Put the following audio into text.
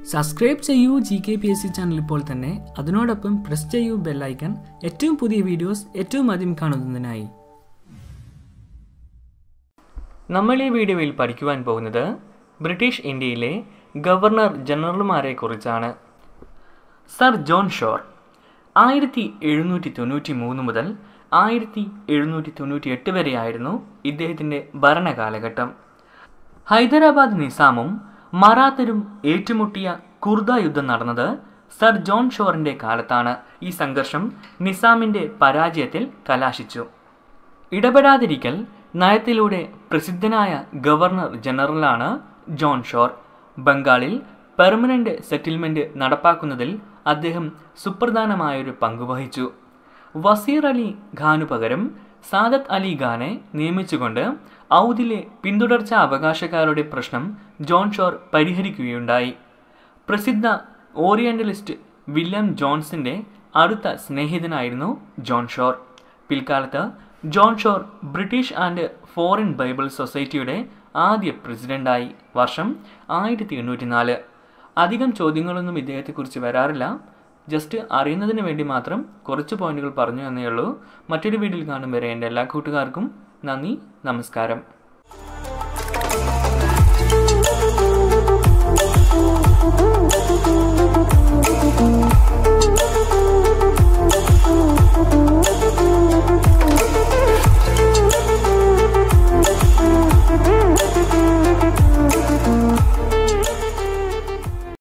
subscribe ചെയ്യൂ G K P S C channel ഇപ്പോൾ തന്നെ അതിനോടൊപ്പം പ്രസ് ചെയ്യൂ ബെല്ലൈക്കൺ ഏറ്റവും പുതിയ വീഡിയോസ് ഏറ്റവും ആദ്യം കാണുന്നതിനായി നമ്മൾ ഈ വീഡിയോയിൽ പഠിക്കുവാൻ പോകുന്നത് ബ്രിട്ടീഷ് ഇന്ത്യയിലെ ഗവർണർ ജനറൽമാരെ കുറിച്ചാണ് സർ ജോൺ ഷോർ ആയിരത്തി എഴുന്നൂറ്റി തൊണ്ണൂറ്റി മൂന്ന് മുതൽ ആയിരത്തി എഴുന്നൂറ്റി തൊണ്ണൂറ്റി എട്ട് വരെയായിരുന്നു ഇദ്ദേഹത്തിൻ്റെ ഭരണകാലഘട്ടം ഹൈദരാബാദ് നിസാമും മറാത്തരും ഏറ്റുമുട്ടിയ കുർദ യുദ്ധം നടന്നത് സർ ജോൺ ഷോറിന്റെ കാലത്താണ് ഈ സംഘർഷം നിസാമിന്റെ പരാജയത്തിൽ കലാശിച്ചു ഇടപെടാതിരിക്കൽ നയത്തിലൂടെ പ്രസിദ്ധനായ ഗവർണർ ജനറലാണ് ജോൺ ഷോർ ബംഗാളിൽ പെർമനന്റ് സെറ്റിൽമെന്റ് നടപ്പാക്കുന്നതിൽ അദ്ദേഹം സുപ്രധാനമായൊരു പങ്കുവഹിച്ചു വസീർ അലി ഖാനു പകരം സാദത്ത് അലി ഖാനെ നിയമിച്ചുകൊണ്ട് ഔദിലെ പിന്തുടർച്ചാ അവകാശക്കാരുടെ പ്രശ്നം ജോൺ ഷോർ പരിഹരിക്കുകയുണ്ടായി പ്രസിദ്ധ ഓറിയന്റലിസ്റ്റ് വില്യം ജോൺസിന്റെ അടുത്ത സ്നേഹിതനായിരുന്നു ജോൺ ഷോർ പിൽക്കാലത്ത് John Shore British and foreign Bible സൊസൈറ്റിയുടെ ആദ്യ പ്രസിഡന്റായി വർഷം ആയിരത്തി എണ്ണൂറ്റി നാല് അധികം ചോദ്യങ്ങളൊന്നും ഇദ്ദേഹത്തെക്കുറിച്ച് വരാറില്ല ജസ്റ്റ് അറിയുന്നതിന് വേണ്ടി മാത്രം കുറച്ച് പോയിന്റുകൾ പറഞ്ഞു എന്നേ ഉള്ളൂ മറ്റൊരു വീഡിയോയിൽ കാണും വരെ എൻ്റെ എല്ലാ കൂട്ടുകാർക്കും നന്ദി നമസ്കാരം